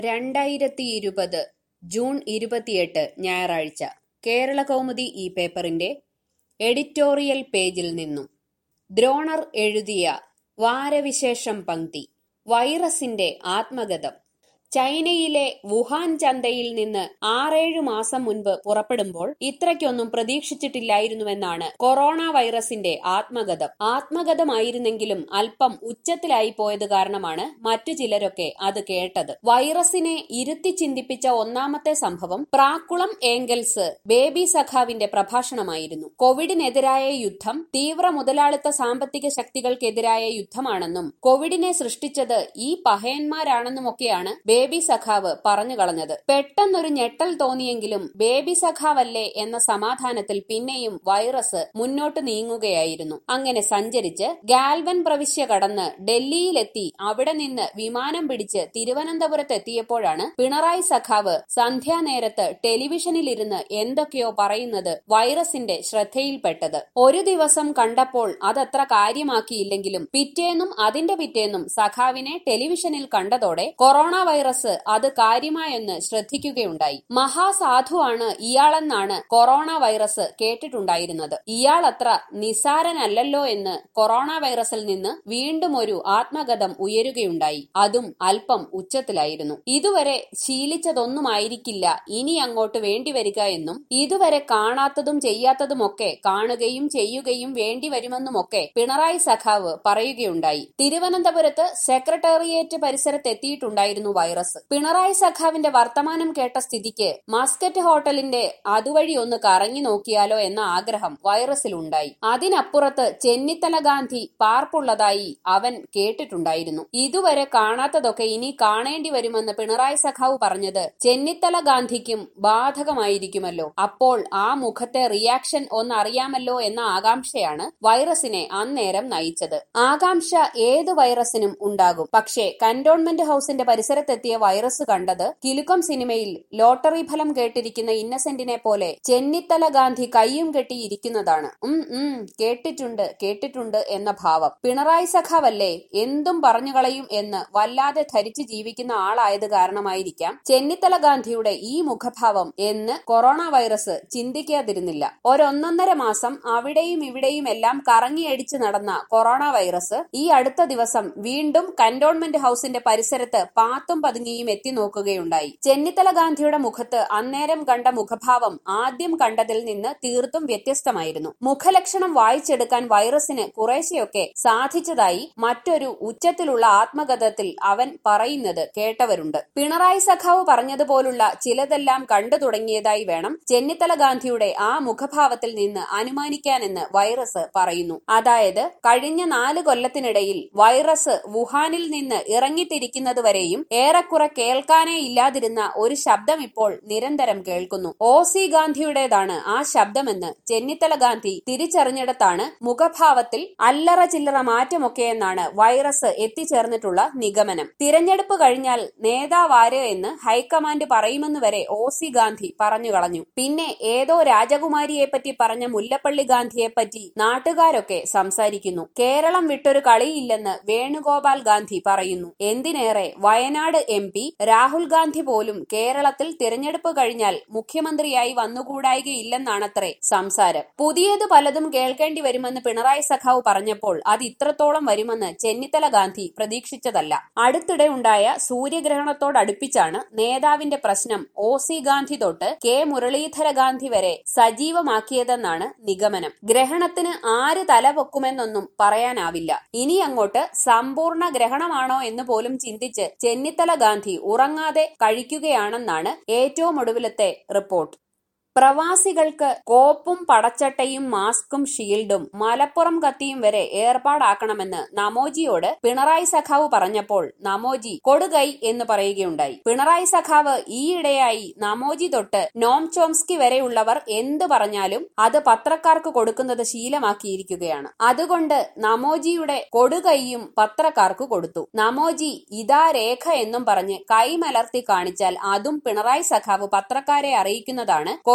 രണ്ടായിരത്തി ഇരുപത് ജൂൺ ഇരുപത്തിയെട്ട് ഞായറാഴ്ച കേരള കൗമുദി ഈ പേപ്പറിന്റെ എഡിറ്റോറിയൽ പേജിൽ നിന്നും ദ്രോണർ എഴുതിയ വാരവിശേഷം പങ്ക്തി വൈറസിന്റെ ആത്മഗതം ചൈനയിലെ വുഹാൻ ചന്തയിൽ നിന്ന് ആറേഴു മാസം മുൻപ് പുറപ്പെടുമ്പോൾ ഇത്രയ്ക്കൊന്നും പ്രതീക്ഷിച്ചിട്ടില്ലായിരുന്നുവെന്നാണ് കൊറോണ വൈറസിന്റെ ആത്മഗതം ആത്മഗതമായിരുന്നെങ്കിലും അല്പം ഉച്ചത്തിലായി പോയത് കാരണമാണ് മറ്റു ചിലരൊക്കെ അത് കേട്ടത് വൈറസിനെ ഇരുത്തി ചിന്തിപ്പിച്ച ഒന്നാമത്തെ സംഭവം പ്രാക്കുളം ഏംഗൽസ് ബേബി സഖാവിന്റെ പ്രഭാഷണമായിരുന്നു കോവിഡിനെതിരായ യുദ്ധം തീവ്ര മുതലാളിത്ത സാമ്പത്തിക ശക്തികൾക്കെതിരായ യുദ്ധമാണെന്നും കോവിഡിനെ സൃഷ്ടിച്ചത് ഈ പഹയന്മാരാണെന്നുമൊക്കെയാണ് ബേബി സഖാവ് പറഞ്ഞു കളഞ്ഞത് പെട്ടെന്നൊരു ഞെട്ടൽ തോന്നിയെങ്കിലും ബേബി സഖാവല്ലേ എന്ന സമാധാനത്തിൽ പിന്നെയും വൈറസ് മുന്നോട്ട് നീങ്ങുകയായിരുന്നു അങ്ങനെ സഞ്ചരിച്ച് ഗാൽവൻ പ്രവിശ്യ കടന്ന് ഡൽഹിയിലെത്തി അവിടെ നിന്ന് വിമാനം പിടിച്ച് തിരുവനന്തപുരത്ത് എത്തിയപ്പോഴാണ് പിണറായി സഖാവ് സന്ധ്യാനേരത്ത് ടെലിവിഷനിലിരുന്ന് എന്തൊക്കെയോ പറയുന്നത് വൈറസിന്റെ ശ്രദ്ധയിൽപ്പെട്ടത് ഒരു ദിവസം കണ്ടപ്പോൾ അതത്ര കാര്യമാക്കിയില്ലെങ്കിലും പിറ്റേന്നും അതിന്റെ പിറ്റേന്നും സഖാവിനെ ടെലിവിഷനിൽ കണ്ടതോടെ കൊറോണ വൈറസ് അത് കാര്യമായെന്ന് ശ്രദ്ധിക്കുകയുണ്ടായി മഹാസാധുവാണ് ഇയാളെന്നാണ് കൊറോണ വൈറസ് കേട്ടിട്ടുണ്ടായിരുന്നത് ഇയാൾ അത്ര നിസാരനല്ലല്ലോ എന്ന് കൊറോണ വൈറസിൽ നിന്ന് വീണ്ടും ഒരു ആത്മഗതം ഉയരുകയുണ്ടായി അതും അല്പം ഉച്ചത്തിലായിരുന്നു ഇതുവരെ ശീലിച്ചതൊന്നുമായിരിക്കില്ല ഇനി അങ്ങോട്ട് വേണ്ടിവരിക എന്നും ഇതുവരെ കാണാത്തതും ചെയ്യാത്തതുമൊക്കെ കാണുകയും ചെയ്യുകയും വേണ്ടിവരുമെന്നുമൊക്കെ പിണറായി സഖാവ് പറയുകയുണ്ടായി തിരുവനന്തപുരത്ത് സെക്രട്ടേറിയറ്റ് പരിസരത്തെത്തിയിട്ടുണ്ടായിരുന്നു വൈറസ് പിണറായി സഖാവിന്റെ വർത്തമാനം കേട്ട സ്ഥിതിക്ക് മസ്കറ്റ് ഹോട്ടലിന്റെ അതുവഴി ഒന്ന് കറങ്ങി നോക്കിയാലോ എന്ന ആഗ്രഹം വൈറസിലുണ്ടായി അതിനപ്പുറത്ത് ചെന്നിത്തല ഗാന്ധി പാർപ്പുള്ളതായി അവൻ കേട്ടിട്ടുണ്ടായിരുന്നു ഇതുവരെ കാണാത്തതൊക്കെ ഇനി കാണേണ്ടി വരുമെന്ന് പിണറായി സഖാവ് പറഞ്ഞത് ചെന്നിത്തല ഗാന്ധിക്കും ബാധകമായിരിക്കുമല്ലോ അപ്പോൾ ആ മുഖത്തെ റിയാക്ഷൻ ഒന്നറിയാമല്ലോ എന്ന ആകാംക്ഷയാണ് വൈറസിനെ അന്നേരം നയിച്ചത് ആകാംക്ഷ ഏത് വൈറസിനും ഉണ്ടാകും പക്ഷേ കന്റോൺമെന്റ് ഹൌസിന്റെ പരിസരത്തെത്തിയ വൈറസ് കണ്ടത് കിലുക്കം സിനിമയിൽ ലോട്ടറി ഫലം കേട്ടിരിക്കുന്ന ഇന്നസെന്റിനെ പോലെ ചെന്നിത്തല ഗാന്ധി കയ്യും കെട്ടിയിരിക്കുന്നതാണ് ഉം ഉം കേട്ടിട്ടുണ്ട് കേട്ടിട്ടുണ്ട് എന്ന ഭാവം പിണറായി സഖാവല്ലേ എന്തും പറഞ്ഞുകളയും എന്ന് വല്ലാതെ ധരിച്ചു ജീവിക്കുന്ന ആളായത് കാരണമായിരിക്കാം ചെന്നിത്തല ഗാന്ധിയുടെ ഈ മുഖഭാവം എന്ന് കൊറോണ വൈറസ് ചിന്തിക്കാതിരുന്നില്ല ഒരൊന്നൊന്നര മാസം അവിടെയും ഇവിടെയും എല്ലാം കറങ്ങിയടിച്ച് നടന്ന കൊറോണ വൈറസ് ഈ അടുത്ത ദിവസം വീണ്ടും കന്റോൺമെന്റ് ഹൌസിന്റെ പരിസരത്ത് പാത്തും പതുങ്ങിയും എത്തി നോക്കുകയുണ്ടായി ചെന്നിത്തല ഗാന്ധിയുടെ മുഖത്ത് അന്നേരം കണ്ട മുഖഭാവം ആദ്യം കണ്ടതിൽ നിന്ന് തീർത്തും വ്യത്യസ്തമായിരുന്നു മുഖലക്ഷണം വായിച്ചെടുക്കാൻ വൈറസിന് കുറേശ്ശെയൊക്കെ സാധിച്ചതായി മറ്റൊരു ഉച്ചത്തിലുള്ള ആത്മകഥത്തിൽ അവൻ പറയുന്നത് കേട്ടവരുണ്ട് പിണറായി സഖാവ് പറഞ്ഞതുപോലുള്ള ചിലതെല്ലാം കണ്ടു തുടങ്ങിയതായി വേണം ചെന്നിത്തല ഗാന്ധിയുടെ ആ മുഖഭാവത്തിൽ നിന്ന് അനുമാനിക്കാനെന്ന് വൈറസ് പറയുന്നു അതായത് കഴിഞ്ഞ നാല് കൊല്ലത്തിനിടയിൽ വൈറസ് വുഹാനിൽ നിന്ന് ഇറങ്ങിത്തിരിക്കുന്നതുവരെയും ഏറെക്കുറെ കേൾക്കാനേ ഇല്ലാതിരുന്ന ഒരു ശബ്ദം ഇപ്പോൾ നിരന്തരം കേൾക്കുന്നു ഒ സി ഗാന്ധിയുടേതാണ് ആ ശബ്ദമെന്ന് ചെന്നിത്തല ഗാന്ധി തിരിച്ചറിഞ്ഞിടത്താണ് മുഖഭാവത്തിൽ അല്ലറ ചില്ലറ മാറ്റമൊക്കെയെന്നാണ് വൈറസ് എത്തിച്ചേർന്നിട്ടുള്ള നിഗമനം തിരഞ്ഞെടുപ്പ് കഴിഞ്ഞാൽ നേതാവാര് എന്ന് ഹൈക്കമാൻഡ് പറയുമെന്ന് വരെ ഒ സി ഗാന്ധി പറഞ്ഞു കളഞ്ഞു പിന്നെ ഏതോ രാജകുമാരിയെപ്പറ്റി പറഞ്ഞ മുല്ലപ്പള്ളി ഗാന്ധിയെപ്പറ്റി നാട്ടുകാരൊക്കെ സംസാരിക്കുന്നു കേരളം വിട്ടൊരു കളിയില്ലെന്ന് വേണുഗോപാൽ ഗാന്ധി പറയുന്നു എന്തിനേറെ വയനാട് എം പി രാഹുൽ ഗാന്ധി പോലും കേരളത്തിൽ തിരഞ്ഞെടുപ്പ് കഴിഞ്ഞാൽ മുഖ്യമന്ത്രിയായി വന്നുകൂടായികയില്ലെന്നാണത്രേ സംസാരം പുതിയത് പലതും കേൾക്കേണ്ടി വരുമെന്ന് പിണറായി സഖാവ് പറഞ്ഞപ്പോൾ അത് ഇത്രത്തോളം വരുമെന്ന് ചെന്നിത്തല ഗാന്ധി പ്രതീക്ഷിച്ചതല്ല അടുത്തിടെ ഉണ്ടായ സൂര്യഗ്രഹണത്തോടടുപ്പിച്ചാണ് നേതാവിന്റെ പ്രശ്നം ഒ സി ഗാന്ധി തൊട്ട് കെ മുരളീധര ഗാന്ധി വരെ സജീവമാക്കിയതെന്നാണ് നിഗമനം ഗ്രഹണത്തിന് ആര് തല പൊക്കുമെന്നൊന്നും പറയാനാവില്ല ഇനി അങ്ങോട്ട് സമ്പൂർണ്ണ ഗ്രഹണമാണോ എന്ന് പോലും ചിന്തിച്ച് ചെന്നിത്തല ഗാന്ധി ഉറങ്ങാതെ കഴിക്കുകയാണെന്നാണ് ഏറ്റവും ഒടുവിലത്തെ റിപ്പോർട്ട് പ്രവാസികൾക്ക് കോപ്പും പടച്ചട്ടയും മാസ്കും ഷീൽഡും മലപ്പുറം കത്തിയും വരെ ഏർപ്പാടാക്കണമെന്ന് നമോജിയോട് പിണറായി സഖാവ് പറഞ്ഞപ്പോൾ നമോജി കൊടുകൈ എന്ന് പറയുകയുണ്ടായി പിണറായി സഖാവ് ഈയിടെയായി നമോജി തൊട്ട് നോം ചോംസ്കി വരെയുള്ളവർ എന്തു പറഞ്ഞാലും അത് പത്രക്കാർക്ക് കൊടുക്കുന്നത് ശീലമാക്കിയിരിക്കുകയാണ് അതുകൊണ്ട് നമോജിയുടെ കൊടുകൈയും പത്രക്കാർക്ക് കൊടുത്തു നമോജി ഇതാ രേഖ എന്നും പറഞ്ഞ് കൈമലർത്തി കാണിച്ചാൽ അതും പിണറായി സഖാവ് പത്രക്കാരെ അറിയിക്കുന്നതാണ്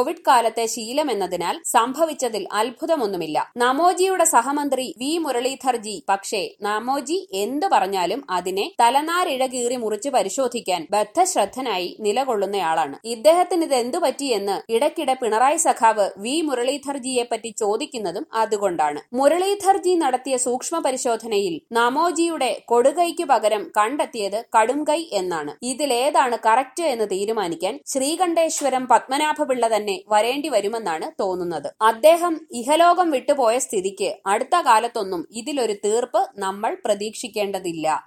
കോവിഡ് കാലത്തെ ശീലമെന്നതിനാൽ സംഭവിച്ചതിൽ അത്ഭുതമൊന്നുമില്ല നമോജിയുടെ സഹമന്ത്രി വി മുരളീധർജി പക്ഷേ നമോജി എന്തു പറഞ്ഞാലും അതിനെ തലനാരിഴ കീറി മുറിച്ച് പരിശോധിക്കാൻ ബദ്ധശ്രദ്ധനായി നിലകൊള്ളുന്നയാളാണ് ഇദ്ദേഹത്തിന് ഇത് എന്തു പറ്റിയെന്ന് ഇടയ്ക്കിടെ പിണറായി സഖാവ് വി മുരളീധർജിയെ പറ്റി ചോദിക്കുന്നതും അതുകൊണ്ടാണ് മുരളീധർജി നടത്തിയ സൂക്ഷ്മ പരിശോധനയിൽ നമോജിയുടെ കൊടുകൈക്ക് പകരം കണ്ടെത്തിയത് കടുംകൈ എന്നാണ് ഇതിലേതാണ് കറക്റ്റ് എന്ന് തീരുമാനിക്കാൻ ശ്രീകണ്ഠേശ്വരം പത്മനാഭപിള്ള തന്നെ വരേണ്ടി വരുമെന്നാണ് തോന്നുന്നത് അദ്ദേഹം ഇഹലോകം വിട്ടുപോയ സ്ഥിതിക്ക് അടുത്ത കാലത്തൊന്നും ഇതിലൊരു തീർപ്പ് നമ്മൾ പ്രതീക്ഷിക്കേണ്ടതില്ല